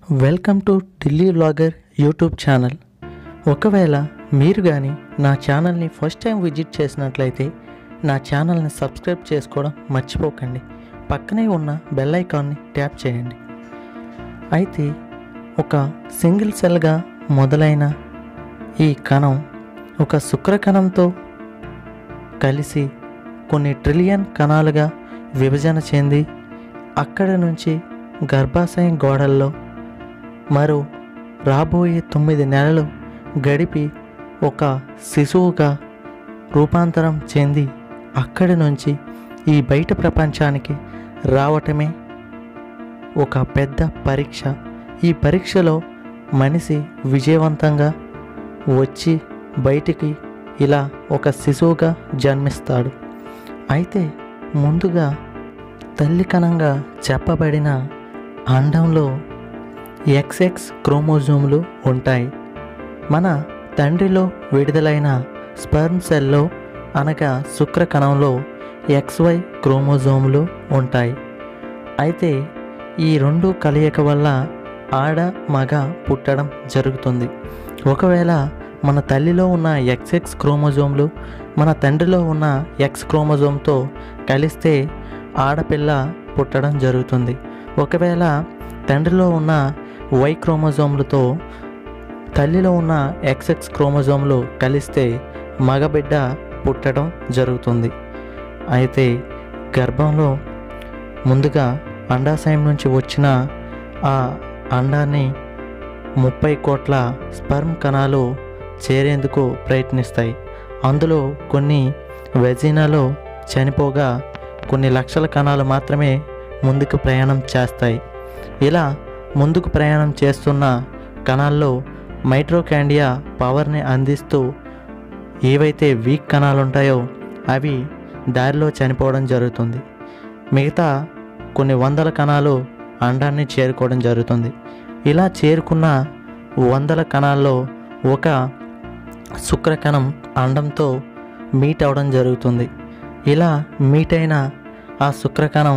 welcome to Delhi vlogger YouTube channel ఒకవేళ మీరు కానీ నా ఛానల్ని ఫస్ట్ టైం విజిట్ చేసినట్లయితే నా ఛానల్ని సబ్స్క్రైబ్ చేసుకోవడం మర్చిపోకండి పక్కనే ఉన్న బెల్ ఐకాన్ని ట్యాప్ చేయండి అయితే ఒక సింగిల్ సెల్గా మొదలైన ఈ కణం ఒక శుక్ర కణంతో కలిసి కొన్ని ట్రిలియన్ కణాలుగా విభజన చెంది అక్కడి నుంచి గర్భాశయం గోడల్లో మరో రాబోయే తొమ్మిది నెలలు గడిపి ఒక శిశువుగా రూపాంతరం చెంది అక్కడి నుంచి ఈ బయట ప్రపంచానికి రావటమే ఒక పెద్ద పరీక్ష ఈ పరీక్షలో మనిషి విజయవంతంగా వచ్చి బయటికి ఇలా ఒక శిశువుగా జన్మిస్తాడు అయితే ముందుగా తల్లి కణంగా చెప్పబడిన అండంలో ఎక్స్ఎక్స్ క్రోమోజోములు ఉంటాయి మన తండ్రిలో విడుదలైన స్పర్మ్ సెల్లో అనగా శుక్ర కణంలో ఎక్స్వై క్రోమోజోములు ఉంటాయి అయితే ఈ రెండు కలయిక వల్ల ఆడ మగ పుట్టడం జరుగుతుంది ఒకవేళ మన తల్లిలో ఉన్న ఎక్స్ఎక్స్ క్రోమోజోమ్లు మన తండ్రిలో ఉన్న ఎక్స్ క్రోమోజోమ్తో కలిస్తే ఆడపిల్ల పుట్టడం జరుగుతుంది ఒకవేళ తండ్రిలో ఉన్న వై క్రోమోజోమ్లతో తల్లిలో ఉన్న ఎక్స్ఎక్స్ క్రోమోజోమ్లు కలిస్తే మగబిడ్డ పుట్టడం జరుగుతుంది అయితే గర్భంలో ముందుగా అండాశయం నుంచి వచ్చిన ఆ అండాన్ని ముప్పై కోట్ల స్పర్మ్ కణాలు చేరేందుకు ప్రయత్నిస్తాయి అందులో కొన్ని వెజినాలో చనిపోగా కొన్ని లక్షల కణాలు మాత్రమే ముందుకు ప్రయాణం చేస్తాయి ఇలా ముందుకు ప్రయాణం చేస్తున్న కణాల్లో మైట్రోకాండియా పవర్ని అందిస్తూ ఏవైతే వీక్ కణాలు ఉంటాయో అవి దారిలో చనిపోవడం జరుగుతుంది మిగతా కొన్ని వందల కణాలు అండాన్ని చేరుకోవడం జరుగుతుంది ఇలా చేరుకున్న వందల కణాల్లో ఒక శుక్రకణం అండంతో మీట్ అవడం జరుగుతుంది ఇలా మీట్ అయిన ఆ శుక్రకణం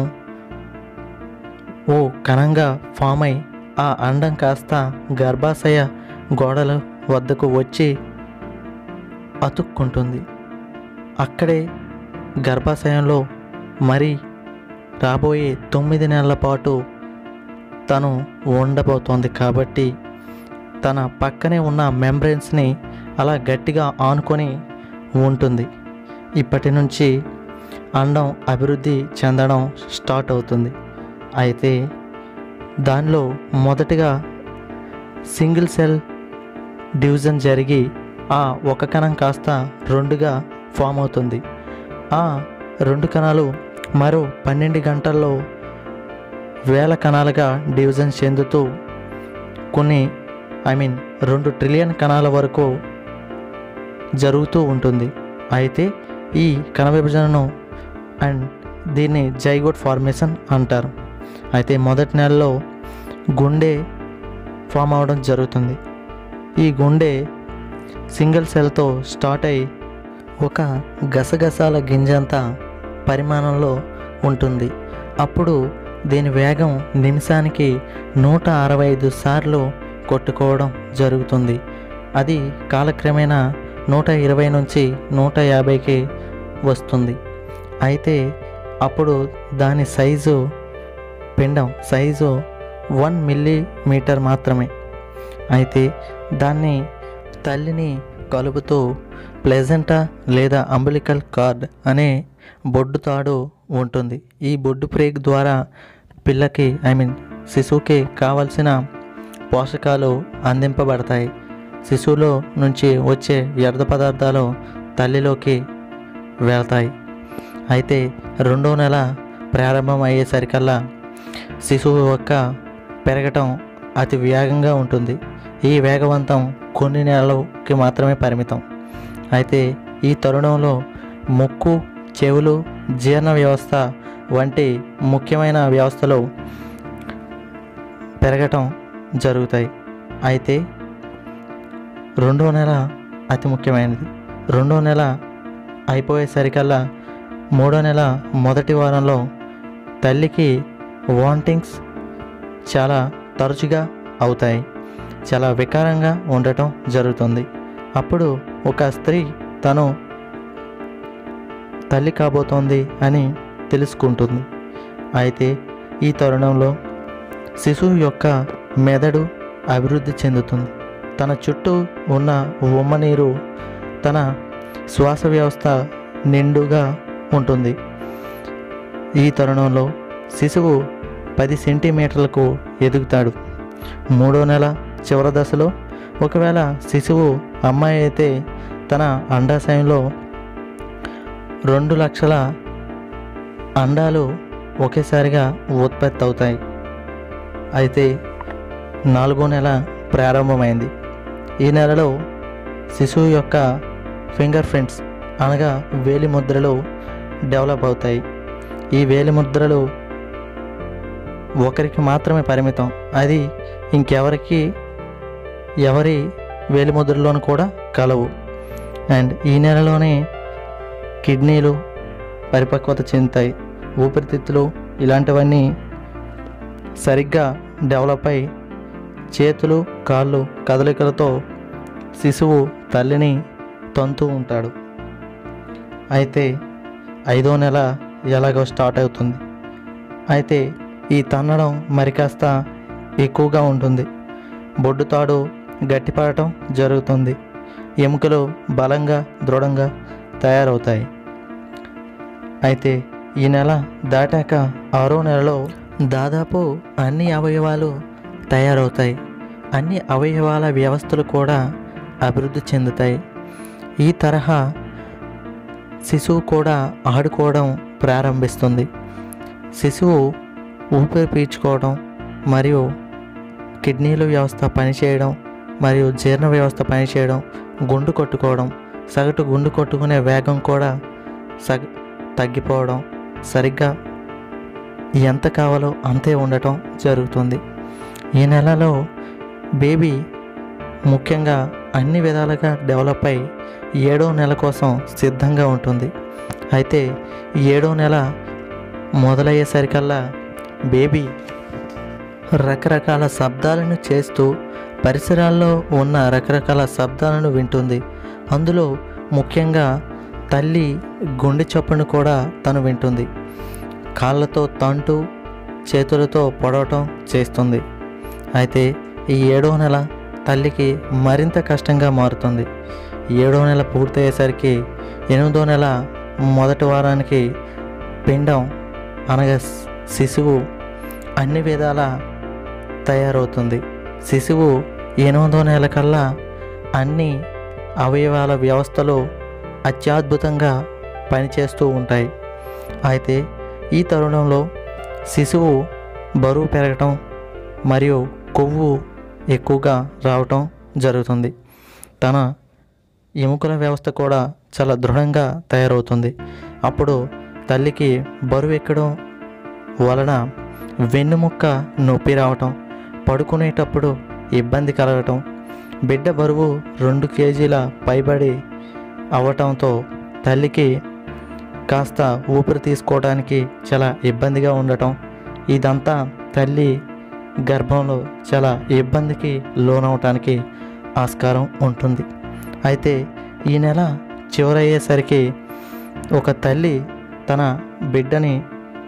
ఓ కణంగా ఫామ్ అయి ఆ అండం కాస్త గర్భాశయ గోడల వద్దకు వచ్చి అతుక్కుంటుంది అక్కడే గర్భాశయంలో మరి రాబోయే తొమ్మిది నెలల పాటు తను ఉండబోతోంది కాబట్టి తన పక్కనే ఉన్న మెంబ్రెన్స్ని అలా గట్టిగా ఆనుకొని ఉంటుంది ఇప్పటి నుంచి అండం అభివృద్ధి చెందడం స్టార్ట్ అవుతుంది అయితే దానిలో మొదటగా సింగిల్ సెల్ డివిజన్ జరిగి ఆ ఒక కణం కాస్త రెండుగా ఫామ్ అవుతుంది ఆ రెండు కణాలు మరో పన్నెండు గంటల్లో వేల కణాలుగా డివిజన్ చెందుతూ కొన్ని ఐ మీన్ రెండు ట్రిలియన్ కణాల వరకు జరుగుతూ ఉంటుంది అయితే ఈ కణ విభజనను అండ్ దీన్ని జైగోట్ ఫార్మేషన్ అంటారు అయితే మొదటి నెలలో గుండె ఫామ్ అవడం జరుగుతుంది ఈ గుండె సింగిల్ సెల్తో స్టార్ట్ అయి ఒక గసగసాల గింజంత పరిమాణంలో ఉంటుంది అప్పుడు దీని వేగం నిమిషానికి నూట అరవై ఐదు సార్లు కొట్టుకోవడం జరుగుతుంది అది కాలక్రమేణా నూట ఇరవై నుంచి నూట యాభైకి వస్తుంది అయితే అప్పుడు దాని సైజు పిండం సైజు వన్ మిల్లీమీటర్ మాత్రమే అయితే దాన్ని తల్లిని కలుపుతూ ప్లెజెంటా లేదా అంబులికల్ కార్డ్ అనే బొడ్డు తాడు ఉంటుంది ఈ బొడ్డు ప్రేగ్ ద్వారా పిల్లకి ఐ మీన్ శిశువుకి కావలసిన పోషకాలు అందింపబడతాయి శిశువులో నుంచి వచ్చే వ్యర్థ పదార్థాలు తల్లిలోకి వెళ్తాయి అయితే రెండో నెల ప్రారంభం అయ్యేసరికల్లా శిశువు యొక్క పెరగటం అతి వేగంగా ఉంటుంది ఈ వేగవంతం కొన్ని నెలలకి మాత్రమే పరిమితం అయితే ఈ తరుణంలో ముక్కు చెవులు జీర్ణ వ్యవస్థ వంటి ముఖ్యమైన వ్యవస్థలు పెరగటం జరుగుతాయి అయితే రెండో నెల అతి ముఖ్యమైనది రెండో నెల అయిపోయేసరికల్లా మూడో నెల మొదటి వారంలో తల్లికి వాంటింగ్స్ చాలా తరచుగా అవుతాయి చాలా వికారంగా ఉండటం జరుగుతుంది అప్పుడు ఒక స్త్రీ తను తల్లి కాబోతోంది అని తెలుసుకుంటుంది అయితే ఈ తరుణంలో శిశువు యొక్క మెదడు అభివృద్ధి చెందుతుంది తన చుట్టూ ఉన్న ఉమ్మనీరు తన శ్వాస వ్యవస్థ నిండుగా ఉంటుంది ఈ తరుణంలో శిశువు పది సెంటీమీటర్లకు ఎదుగుతాడు మూడో నెల చివరి దశలో ఒకవేళ శిశువు అమ్మాయి అయితే తన అండాశయంలో రెండు లక్షల అండాలు ఒకేసారిగా ఉత్పత్తి అవుతాయి అయితే నాలుగో నెల ప్రారంభమైంది ఈ నెలలో శిశువు యొక్క ఫింగర్ ప్రింట్స్ అనగా వేలి ముద్రలు డెవలప్ అవుతాయి ఈ వేలి ముద్రలు ఒకరికి మాత్రమే పరిమితం అది ఇంకెవరికి ఎవరి వేలి ముద్రలోను కూడా కలవు అండ్ ఈ నెలలోనే కిడ్నీలు పరిపక్వత చెందుతాయి ఊపిరితిత్తులు ఇలాంటివన్నీ సరిగ్గా డెవలప్ అయి చేతులు కాళ్ళు కదలికలతో శిశువు తల్లిని తంతూ ఉంటాడు అయితే ఐదో నెల ఎలాగో స్టార్ట్ అవుతుంది అయితే ఈ తన్నడం మరి కాస్త ఎక్కువగా ఉంటుంది బొడ్డుతాడు గట్టిపడటం జరుగుతుంది ఎముకలు బలంగా దృఢంగా తయారవుతాయి అయితే ఈ నెల దాటాక ఆరో నెలలో దాదాపు అన్ని అవయవాలు తయారవుతాయి అన్ని అవయవాల వ్యవస్థలు కూడా అభివృద్ధి చెందుతాయి ఈ తరహా శిశువు కూడా ఆడుకోవడం ప్రారంభిస్తుంది శిశువు ఊపిరి పీల్చుకోవడం మరియు కిడ్నీల వ్యవస్థ పనిచేయడం మరియు జీర్ణ వ్యవస్థ పనిచేయడం గుండు కొట్టుకోవడం సగటు గుండు కొట్టుకునే వేగం కూడా సగ తగ్గిపోవడం సరిగ్గా ఎంత కావాలో అంతే ఉండటం జరుగుతుంది ఈ నెలలో బేబీ ముఖ్యంగా అన్ని విధాలుగా డెవలప్ అయి ఏడో నెల కోసం సిద్ధంగా ఉంటుంది అయితే ఈ ఏడో నెల మొదలయ్యేసరికల్లా బేబీ రకరకాల శబ్దాలను చేస్తూ పరిసరాల్లో ఉన్న రకరకాల శబ్దాలను వింటుంది అందులో ముఖ్యంగా తల్లి గుండె చప్పును కూడా తను వింటుంది కాళ్ళతో తంటూ చేతులతో పొడవటం చేస్తుంది అయితే ఈ ఏడో నెల తల్లికి మరింత కష్టంగా మారుతుంది ఏడో నెల పూర్తయ్యేసరికి ఎనిమిదో నెల మొదటి వారానికి పిండం అనగా శిశువు అన్ని విధాల తయారవుతుంది శిశువు ఎనిమిదో నెల కల్లా అన్ని అవయవాల వ్యవస్థలు అత్యద్భుతంగా పనిచేస్తూ ఉంటాయి అయితే ఈ తరుణంలో శిశువు బరువు పెరగటం మరియు కొవ్వు ఎక్కువగా రావటం జరుగుతుంది తన ఎముకల వ్యవస్థ కూడా చాలా దృఢంగా తయారవుతుంది అప్పుడు తల్లికి బరువు ఎక్కడం వలన వెన్నుముక్క నొప్పి రావటం పడుకునేటప్పుడు ఇబ్బంది కలగటం బిడ్డ బరువు రెండు కేజీల పైబడి అవ్వటంతో తల్లికి కాస్త ఊపిరి తీసుకోవడానికి చాలా ఇబ్బందిగా ఉండటం ఇదంతా తల్లి గర్భంలో చాలా ఇబ్బందికి లోనవటానికి ఆస్కారం ఉంటుంది అయితే ఈ నెల చివరయ్యేసరికి ఒక తల్లి తన బిడ్డని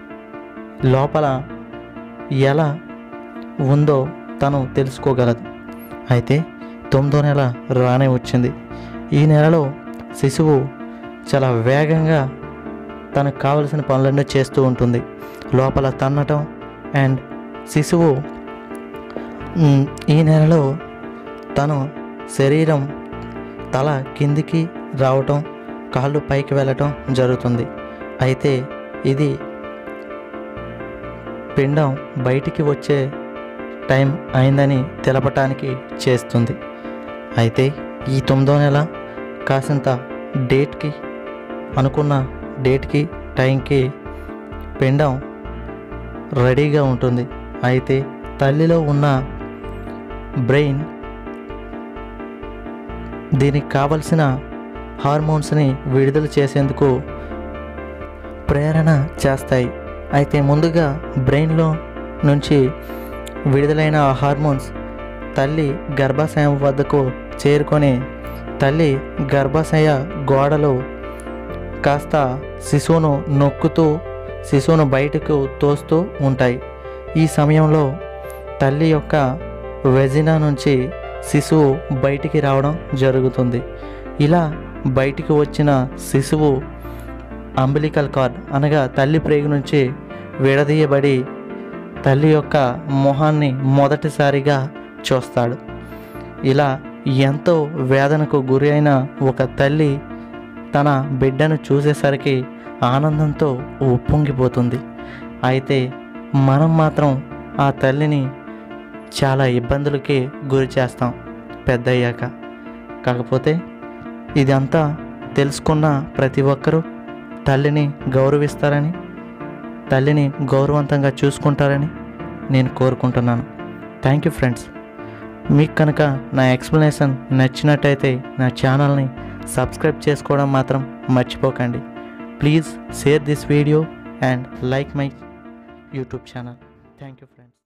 లోపల ఎలా ఉందో తను తెలుసుకోగలదు అయితే తొమ్మిదో నెల రానే వచ్చింది ఈ నెలలో శిశువు చాలా వేగంగా తనకు కావలసిన పనులన్నీ చేస్తూ ఉంటుంది లోపల తన్నటం అండ్ శిశువు మ్, ఈ నెలలో తను శరీరం తల కిందికి రావటం కాళ్ళు పైకి వెళ్ళటం జరుగుతుంది అయితే ఇది పిండం బయటికి వచ్చే టైం అయిందని తెలపటానికి చేస్తుంది అయితే ఈ తొమ్మిదో నెల కాసింత డేట్కి అనుకున్న డేట్కి టైంకి పిండం రెడీగా ఉంటుంది అయితే తల్లిలో ఉన్న బ్రెయిన్ దీనికి కావలసిన హార్మోన్స్ని విడుదల చేసేందుకు ప్రేరణ చేస్తాయి అయితే ముందుగా బ్రెయిన్లో నుంచి విడుదలైన ఆ హార్మోన్స్ తల్లి గర్భాశయం వద్దకు చేరుకొని తల్లి గర్భాశయ గోడలు కాస్త శిశువును నొక్కుతూ శిశువును బయటకు తోస్తూ ఉంటాయి ఈ సమయంలో తల్లి యొక్క వెజినా నుంచి శిశువు బయటికి రావడం జరుగుతుంది ఇలా బయటికి వచ్చిన శిశువు అంబిలికల్ కార్డ్ అనగా తల్లి ప్రేగు నుంచి విడదీయబడి తల్లి యొక్క మొహాన్ని మొదటిసారిగా చూస్తాడు ఇలా ఎంతో వేదనకు గురి అయిన ఒక తల్లి తన బిడ్డను చూసేసరికి ఆనందంతో ఉప్పొంగిపోతుంది అయితే మనం మాత్రం ఆ తల్లిని చాలా ఇబ్బందులకి గురి చేస్తాం పెద్దయ్యాక కాకపోతే ఇదంతా తెలుసుకున్న ప్రతి ఒక్కరూ తల్లిని గౌరవిస్తారని తల్లిని గౌరవవంతంగా చూసుకుంటారని నేను కోరుకుంటున్నాను థ్యాంక్ యూ ఫ్రెండ్స్ మీకు కనుక నా ఎక్స్ప్లెనేషన్ నచ్చినట్టయితే నా ఛానల్ని సబ్స్క్రైబ్ చేసుకోవడం మాత్రం మర్చిపోకండి please share this video and like my YouTube channel thank you friends